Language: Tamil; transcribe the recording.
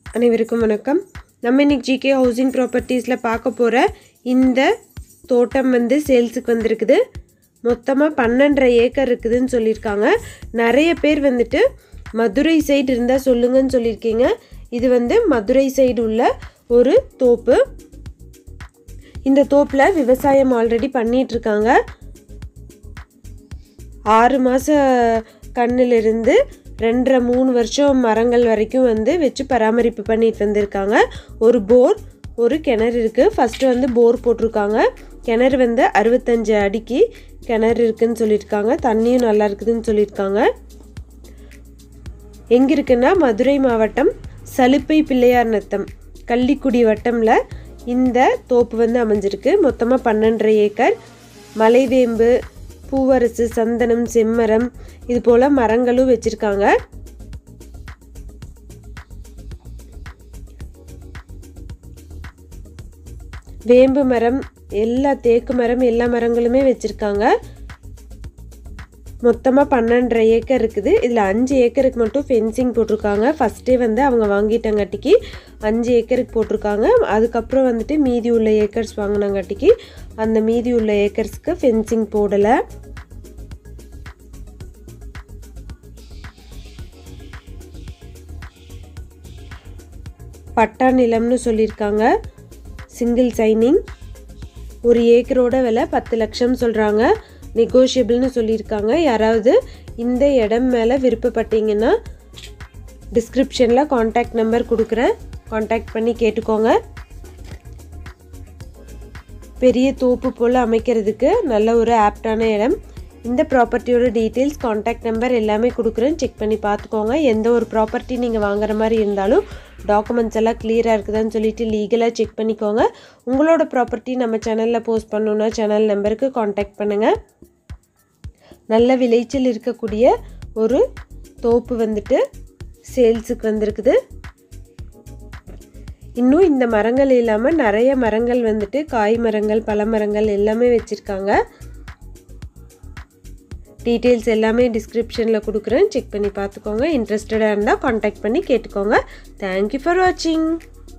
அனைவருக்கும் வணக்கம் நம்ம இன்னைக்கு ஜிகே ஹவுசிங் ப்ராப்பர்ட்டிஸில் பார்க்க போகிற இந்த தோட்டம் வந்து சேல்ஸுக்கு வந்திருக்குது மொத்தமாக பன்னெண்டரை ஏக்கர் இருக்குதுன்னு சொல்லியிருக்காங்க நிறைய பேர் வந்துட்டு மதுரை சைடு இருந்தால் சொல்லுங்கன்னு சொல்லியிருக்கீங்க இது வந்து மதுரை சைடு உள்ள ஒரு தோப்பு இந்த தோப்பில் விவசாயம் ஆல்ரெடி பண்ணிகிட்ருக்காங்க ஆறு மாத கண்ணிலிருந்து ரெண்டரை மூணு வருஷம் மரங்கள் வரைக்கும் வந்து வச்சு பராமரிப்பு பண்ணிட்டு வந்திருக்காங்க ஒரு போர் ஒரு கிணறு இருக்குது ஃபஸ்ட்டு வந்து போர் போட்டிருக்காங்க கிணறு வந்து அறுபத்தஞ்சு அடிக்கு கிணறு இருக்குன்னு சொல்லியிருக்காங்க தண்ணியும் நல்லா இருக்குதுன்னு சொல்லியிருக்காங்க எங்கே இருக்குன்னா மதுரை மாவட்டம் சலுப்பை பிள்ளையார் நத்தம் கள்ளிக்குடி வட்டமில் இந்த தோப்பு வந்து அமைஞ்சிருக்கு மொத்தமாக பன்னெண்டரை ஏக்கர் மலைவேம்பு பூவரசு சந்தனம் செம்மரம் இது போல் மரங்களும் வச்சுருக்காங்க வேம்பு மரம் எல்லா தேக்கு மரம் எல்லா மரங்களுமே வச்சுருக்காங்க மொத்தமாக பன்னெண்டரை ஏக்கர் இருக்குது இதில் அஞ்சு ஏக்கருக்கு மட்டும் ஃபென்சிங் போட்டிருக்காங்க ஃபஸ்ட்டே வந்து அவங்க வாங்கிட்டங்காட்டிக்கு அஞ்சு ஏக்கருக்கு போட்டிருக்காங்க அதுக்கப்புறம் வந்துட்டு மீதி உள்ள ஏக்கர்ஸ் வாங்கினங்காட்டிக்கு அந்த மீதி உள்ள ஏக்கர்ஸ்க்கு ஃபென்சிங் போடலை பட்டா நிலம்னு சொல்லியிருக்காங்க சிங்கிள் சைனிங் ஒரு ஏக்கரோட விலை பத்து லட்சம் சொல்கிறாங்க நெகோஷியபிள்னு சொல்லியிருக்காங்க யாராவது இந்த இடம் மேலே விருப்பப்பட்டீங்கன்னா டிஸ்கிரிப்ஷனில் காண்டாக்ட் நம்பர் கொடுக்குறேன் காண்டாக்ட் பண்ணி கேட்டுக்கோங்க பெரிய தோப்பு போல் அமைக்கிறதுக்கு நல்ல ஒரு ஆப்டான இடம் இந்த ப்ராப்பர்ட்டியோட டீட்டெயில்ஸ் காண்டாக்ட் நம்பர் எல்லாமே கொடுக்குறேன் செக் பண்ணி பார்த்துக்கோங்க எந்த ஒரு ப்ராப்பர்ட்டி நீங்கள் வாங்குற மாதிரி இருந்தாலும் டாக்குமெண்ட்ஸ் எல்லாம் கிளியராக இருக்குதான்னு சொல்லிட்டு லீகலாக செக் பண்ணிக்கோங்க உங்களோட ப்ராப்பர்ட்டி நம்ம சேனலில் போஸ்ட் பண்ணணுன்னா சேனல் நம்பருக்கு காண்டாக்ட் பண்ணுங்கள் நல்ல விளைச்சல் இருக்கக்கூடிய ஒரு தோப்பு வந்துட்டு சேல்ஸுக்கு வந்திருக்குது இன்னும் இந்த மரங்கள் இல்லாமல் நிறைய மரங்கள் வந்துட்டு காய் மரங்கள் பழ மரங்கள் எல்லாமே வச்சுருக்காங்க டீட்டெயில்ஸ் எல்லாமே டிஸ்கிரிப்ஷனில் கொடுக்குறேன் செக் பண்ணி பார்த்துக்கோங்க இன்ட்ரெஸ்டடாக இருந்தால் காண்டாக்ட் பண்ணி கேட்டுக்கோங்க தேங்க்யூ ஃபார் வாட்சிங்